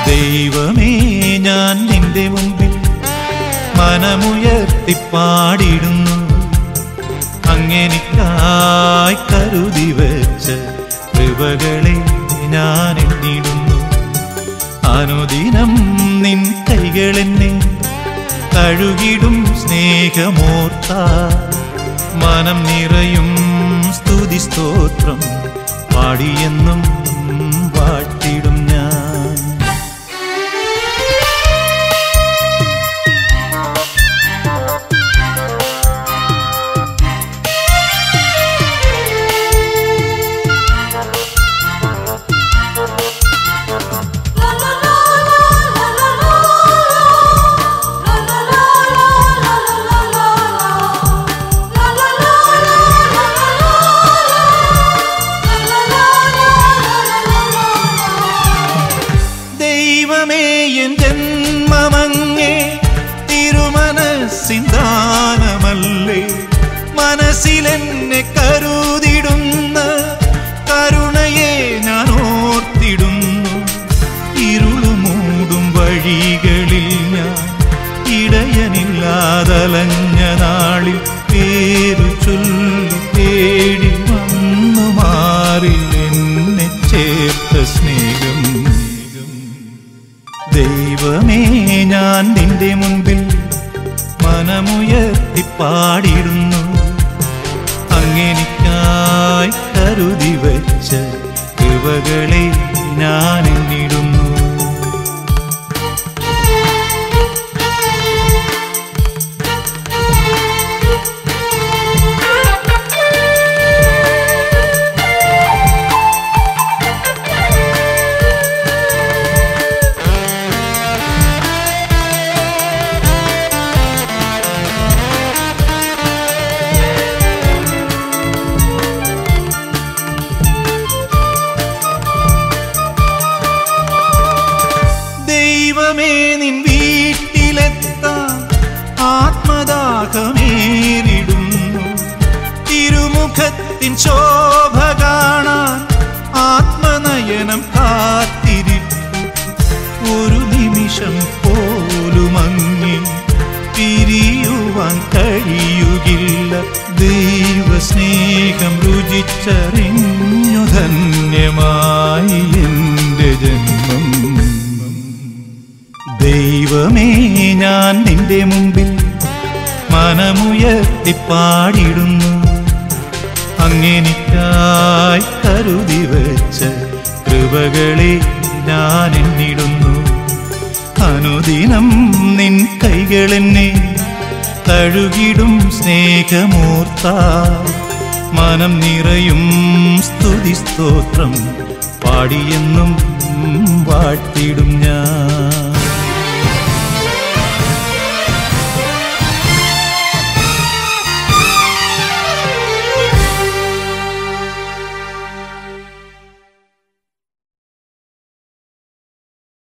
ദൈവമേ ഞാൻ നിന്റെ മുമ്പിൽ മനമുയർത്തി പാടിടുന്നു അങ്ങെനിക്കായി കരുതി വെച്ച കൃപകളെ ഞാൻ എണ്ണിടുന്നു അനുദിനം നിൻ കൈകളെന്നെ കഴുകിടും സ്നേഹമോർത്ത മനം നിറയും സ്തുതി സ്തോത്രം പാടിയെന്നും വാട്ടിടും ഞാൻ ദൈവമേ എൻ ജന്മമങ്ങേ തിരുമനസിന്താനമല്ലേ മനസ്സിലെന്നെ കരുതിടുന്ന കരുണയെ ഞാൻ ഓർത്തിടുന്നു ഇരുളുമൂടും വഴികളിൽ ഞാൻ ഇടയനില്ലാതലഞ്ഞ നാളിൽ പേരു ചൊല്ലി തേടി വന്നു മാറിൽ എന്നെ ചേർത്ത സ്നേഹം ദൈവമേ ഞാൻ നിന്റെ മുൻപിൽ മനമുയർത്തി പാടിടുന്നു അങ്ങെനിക്കായി കരുതി വച്ച കൃപകളെ ഞാൻ എണ്ണിടുന്നു ദൈവമേ നിൻ വീട്ടിലെത്താൻ ആത്മദാഹമേറിടുന്നു തിരുമുഖത്തിൻ ശോഭ കാണാൻ ആത്മനയനം കാത്തിരിപ്പു ഒരു നിമിഷം പോലുമങ്ങി പിരിയുവാൻ കഴിയുകില്ല ദൈവസ്നേഹം രുചിച്ചറിഞ്ഞു ധന്യമായി എൻ്റെ ജന്മം ദൈവമേ ഞാൻ നിന്റെ മുമ്പിൽ മനമുയർത്തി പാടിടുന്നു അങ്ങെനിക്കായി കരുതി വെച്ച കൃപകളെ ഞാൻ എണ്ണിടുന്നു അനുദിനം നിൻ കൈകളെന്നെ തഴുകിടും സ്നേഹമൂർത്ത മനം നിറയും സ്തുതി സ്തോത്രം പാടിയെന്നും വാട്ടിടും ഞാൻ